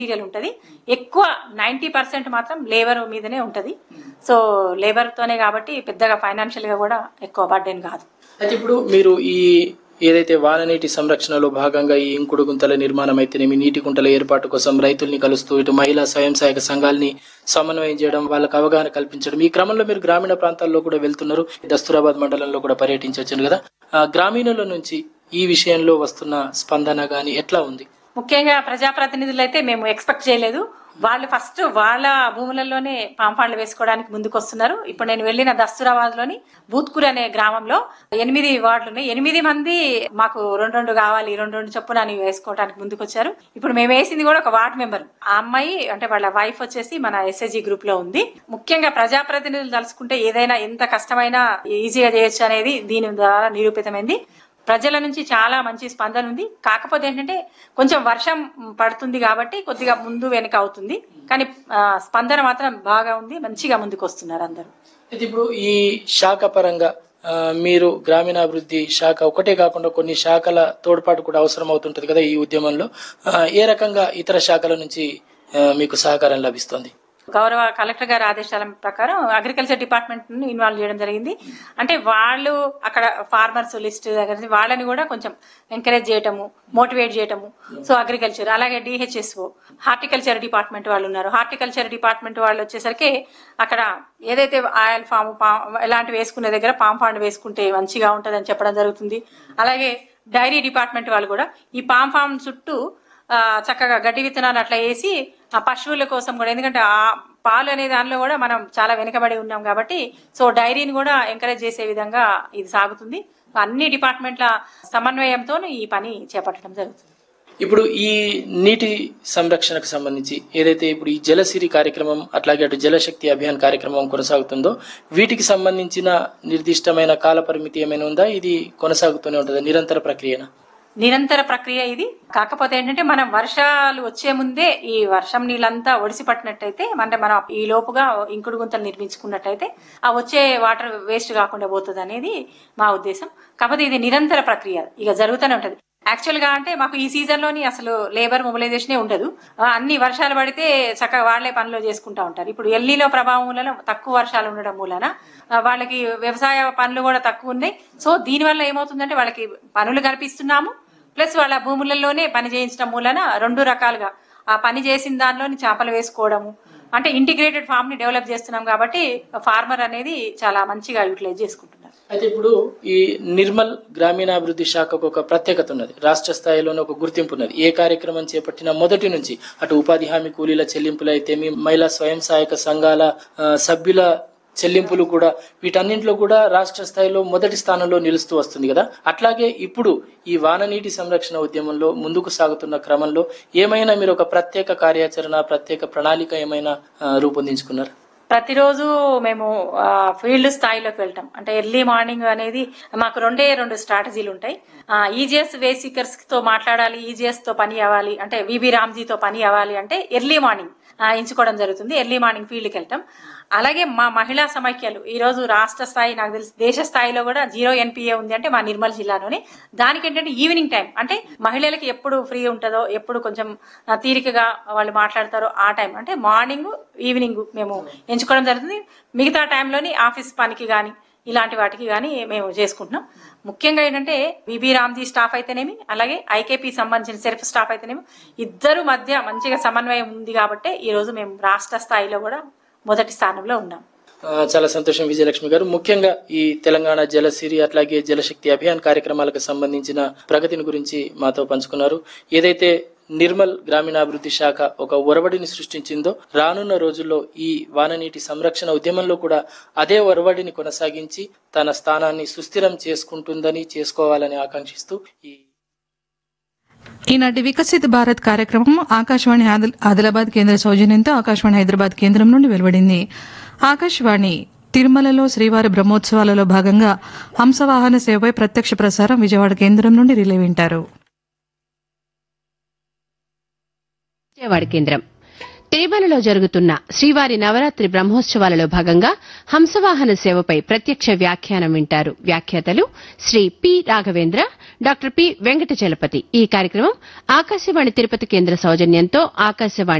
material ఉంటది ఎక్కువ ninety percent మాత్రం లేబర్ మీదనే ఉంటది సో లేబర్ తోనే కాబట్టి పెద్దగా ఫైనాన్షియల్ గా కూడా ఎక్కువ బర్డెన్ కాదు అయితే ఇప్పుడు మీరు ఈ ఏదైతే వాననీటి సంరక్షణలో భాగంగా ఈ ఇంకుడు గుంతల నిర్మాణం అయితేనేమి నీటి గుంటల ఏర్పాటు కోసం రైతుల్ని కలుస్తూ ఇటు మహిళా స్వయం సహాయక సంఘాలని సమన్వయం చేయడం వాళ్ళకి అవగాహన కల్పించడం ఈ క్రమంలో మీరు గ్రామీణ ప్రాంతాల్లో కూడా వెళ్తున్నారు దస్తూరాబాద్ మండలంలో కూడా పర్యటించవచ్చు కదా ఆ, గ్రామీణుల నుంచి ఈ విషయంలో వస్తున్న స్పందన గాని ఎట్లా ఉంది ముఖ్యంగా ప్రజాప్రతినిధులు అయితే మేము ఎక్స్పెక్ట్ చేయలేదు వాళ్ళు ఫస్ట్ వాళ్ళ భూములలోనే పాంపాళ్ళు వేసుకోవడానికి ముందుకు వస్తున్నారు ఇప్పుడు నేను వెళ్ళిన దస్తూరాబాద్ లోని బూత్కూర్ అనే గ్రామంలో ఎనిమిది వార్డులు ఉన్నాయి ఎనిమిది మంది మాకు రెండు రెండు కావాలి రెండు రెండు చొప్పున అని వేసుకోవడానికి ముందుకు వచ్చారు ఇప్పుడు మేము వేసింది కూడా ఒక వార్డ్ మెంబర్ ఆ అమ్మాయి అంటే వాళ్ళ వైఫ్ వచ్చేసి మన ఎస్ఎస్జి గ్రూప్ లో ఉంది ముఖ్యంగా ప్రజాప్రతినిధులు తలుచుకుంటే ఏదైనా ఎంత కష్టమైనా ఈజీగా చేయొచ్చు అనేది దీని ద్వారా నిరూపితమైంది ప్రజల నుంచి చాలా మంచి స్పందన ఉంది కాకపోతే ఏంటంటే కొంచెం వర్షం పడుతుంది కాబట్టి కొద్దిగా ముందు వెనుక అవుతుంది కానీ ఆ, స్పందన మాత్రం బాగా ఉంది మంచిగా ముందుకు వస్తున్నారు అందరూ అయితే ఇప్పుడు ఈ శాఖ పరంగా ఆ, మీరు గ్రామీణాభివృద్ధి శాఖ ఒకటే కాకుండా కొన్ని శాఖల తోడ్పాటు కూడా అవసరం అవుతుంటది కదా ఈ ఉద్యమంలో ఆ, ఏ రకంగా ఇతర శాఖల నుంచి ఆ, మీకు సహకారం లభిస్తుంది గౌరవ కలెక్టర్ గారి ఆదేశాల ప్రకారం అగ్రికల్చర్ డిపార్ట్మెంట్ ను ఇన్వాల్వ్ చేయడం జరిగింది అంటే వాళ్ళు అక్కడ ఫార్మర్స్ లిస్ట్ దగ్గర నుంచి వాళ్ళని కూడా కొంచెం ఎంకరేజ్ చేయటము మోటివేట్ చేయటము సో అగ్రికల్చర్ అలాగే డిహెచ్ఎస్ఓ హార్టికల్చర్ డిపార్ట్మెంట్ వాళ్ళు ఉన్నారు హార్టికల్చర్ డిపార్ట్మెంట్ వాళ్ళు వచ్చేసరికి అక్కడ ఏదైతే ఆయిల్ ఫామ్ ఇలాంటివి వేసుకునే దగ్గర పామ్ ఫాండ్ వేసుకుంటే మంచిగా ఉంటుందని చెప్పడం జరుగుతుంది అలాగే డైరీ డిపార్ట్మెంట్ వాళ్ళు కూడా ఈ పామ్ ఫామ్ చుట్టూ ఆ, చక్కగా గడ్డి విత్తనాలు అట్లా వేసి ఆ పశువుల కోసం కూడా ఎందుకంటే ఆ పాలు అనే దానిలో కూడా మనం చాలా వెనుకబడి ఉన్నాం కాబట్టి సో డైరీని కూడా ఎంకరేజ్ చేసే విధంగా ఇది సాగుతుంది అన్ని డిపార్ట్మెంట్ల సమన్వయంతో ఈ పని చేపట్టడం జరుగుతుంది ఇప్పుడు ఈ నీటి సంరక్షణకు సంబంధించి ఏదైతే ఇప్పుడు ఈ జలసిరి కార్యక్రమం అట్లాగే అటు జలశక్తి అభియాన్ కార్యక్రమం కొనసాగుతుందో వీటికి సంబంధించిన నిర్దిష్టమైన కాల పరిమితి ఏమైనా ఉందా ఇది కొనసాగుతూనే ఉంటుందా నిరంతర ప్రక్రియనా నిరంతర ప్రక్రియ ఇది కాకపోతే ఏంటంటే మనం వర్షాలు వచ్చే ముందే ఈ వర్షం నీళ్ళంతా ఒడిసి పట్టినట్టయితే అంటే మనం ఈ లోపుగా ఇంకుడు గుంతలు నిర్మించుకున్నట్టయితే ఆ వచ్చే వాటర్ వేస్ట్ కాకుండా పోతుంది అనేది మా ఉద్దేశం కాకపోతే ఇది నిరంతర ప్రక్రియ ఇక జరుగుతూనే ఉంటది యాక్చువల్ గా అంటే మాకు ఈ సీజన్ లోని అసలు లేబర్ మొబిలైజేషన్ ఉండదు ఆ, అన్ని వర్షాలు పడితే చక్కగా వాళ్లే పనులు చేసుకుంటా ఉంటారు ఇప్పుడు ఎల్లీలో ప్రభావం వలన తక్కువ వర్షాలు ఉండడం మూలన ఆ, వాళ్ళకి వ్యవసాయ పనులు కూడా తక్కువ ఉన్నాయి సో దీని వల్ల ఏమవుతుందంటే వాళ్ళకి పనులు కల్పిస్తున్నాము ప్లస్ వాళ్ళ భూములలోనే పని చేయించడం మూలన రెండు రకాలుగా ఆ పని చేసిన దానిలోని చేపలు వేసుకోవడము అంటే ఇంటిగ్రేటెడ్ ఫామ్ ని డెవలప్ చేస్తున్నాం కాబట్టి ఫార్మర్ అనేది చాలా మంచిగా యూటిలైజ్ చేసుకుంటున్నారు అయితే ఇప్పుడు ఈ నిర్మల్ గ్రామీణాభివృద్ధి శాఖకు ఒక ప్రత్యేకత ఉన్నది రాష్ట్ర స్థాయిలోనే ఒక గుర్తింపు ఉన్నది ఏ కార్యక్రమం చేపట్టిన మొదటి నుంచి అటు ఉపాధి హామీ కూలీల చెల్లింపులు అయితే మీ మహిళా స్వయం సహాయక సంఘాల ఆ, సభ్యుల చెల్లింపులు కూడా వీటన్నింటిలో కూడా రాష్ట్ర స్థాయిలో మొదటి స్థానంలో నిలుస్తూ వస్తుంది కదా అట్లాగే ఇప్పుడు ఈ వాననీటి సంరక్షణ ఉద్యమంలో ముందుకు సాగుతున్న క్రమంలో ఏమైనా మీరు ఒక ప్రత్యేక కార్యాచరణ ప్రత్యేక ప్రణాళిక ఏమైనా ఆ, రూపొందించుకున్నారు ప్రతిరోజు మేము ఆ, ఫీల్డ్ స్థాయిలోకి వెళ్తాం అంటే ఎర్లీ మార్నింగ్ అనేది మాకు రెండే రెండు స్ట్రాటజీలు ఉంటాయి ఈజీఎస్ వేసికర్స్ తో మాట్లాడాలి ఈజీఎస్ తో పని అవ్వాలి అంటే విబి రామ్జీతో పని అవ్వాలి అంటే ఎర్లీ మార్నింగ్ ఆ, ఎంచుకోవడం జరుగుతుంది ఎర్లీ మార్నింగ్ ఫీల్డ్కి వెళ్తాం అలాగే మా మహిళా సమైక్యాలు ఈ రోజు రాష్ట్ర స్థాయి నాకు తెలిసి దేశ స్థాయిలో కూడా జీరో ఎన్పిఏ ఉంది అంటే మా నిర్మల్ జిల్లాలోనే దానికి ఏంటంటే ఈవినింగ్ టైం అంటే మహిళలకి ఎప్పుడు ఫ్రీ ఉంటుందో ఎప్పుడు కొంచెం ఆ, తీరికగా వాళ్ళు మాట్లాడతారో ఆ టైం అంటే మార్నింగ్ ఈవినింగ్ మేము ఎంచుకోవడం జరుగుతుంది మిగతా టైంలోని ఆఫీస్ పనికి కానీ ఇలాంటి వాటికి కానీ మేము చేసుకుంటున్నాం ముఖ్యంగా ఏంటంటే విబి రామ్జీ స్టాఫ్ అయితేనేమి అలాగే ఐకేపీ సంబంధించిన సెల్ఫ్ స్టాఫ్ అయితేనేమి ఇద్దరు మధ్య మంచిగా సమన్వయం ఉంది కాబట్టి ఈ రోజు మేము రాష్ట్ర స్థాయిలో కూడా మొదటి స్థానంలో ఉన్నాం ఆ, చాలా సంతోషం విజయలక్ష్మి గారు ముఖ్యంగా ఈ తెలంగాణ జలసిరి అట్లాగే జలశక్తి అభియాన్ కార్యక్రమాలకు సంబంధించిన ప్రగతిని గురించి మాతో పంచుకున్నారు ఏదైతే నిర్మల్ గ్రామీణాభివృద్ధి శాఖ ఒక ఒరవడిని సృష్టించిందో రానున్న రోజుల్లో ఈ వాననీటి సంరక్షణ ఉద్యమంలో కూడా అదే ఒరవడిని కొనసాగించి తన స్థానాన్ని సుస్థిరం చేసుకుంటుందని చేసుకోవాలని ఆకాంక్షిస్తూ ఈ ఈనాటి వికసిత్ భారత్ కార్యక్రమం ఆకాశవాణి ఆదిల్- ఆదిలాబాద్ కేంద్ర సౌజన్యంతో ఆకాశవాణి హైదరాబాద్ కేంద్రం నుండి వెలువడింది ఆకాశవాణి తిరుమలలో శ్రీవారి బ్రహ్మోత్సవాలలో భాగంగా హంసవాహన సేవపై ప్రత్యక్ష ప్రసారం విజయవాడ కేంద్రం నుండి రిలే వింటారు విజయవాడ కేంద్రం తిరుమలలో జరుగుతున్న శ్రీవారి నవరాత్రి బ్రహ్మోత్సవాలలో భాగంగా హంసవాహన సేవపై ప్రత్యక్ష వ్యాఖ్యానం వింటారు వ్యాఖ్యాతలు Sri P Raghavendra doctor P Venkata Chalapathi ఈ కార్యక్రమం ఆకాశవాణి తిరుపతి కేంద్ర సౌజన్యంతో ఆకాశవాణి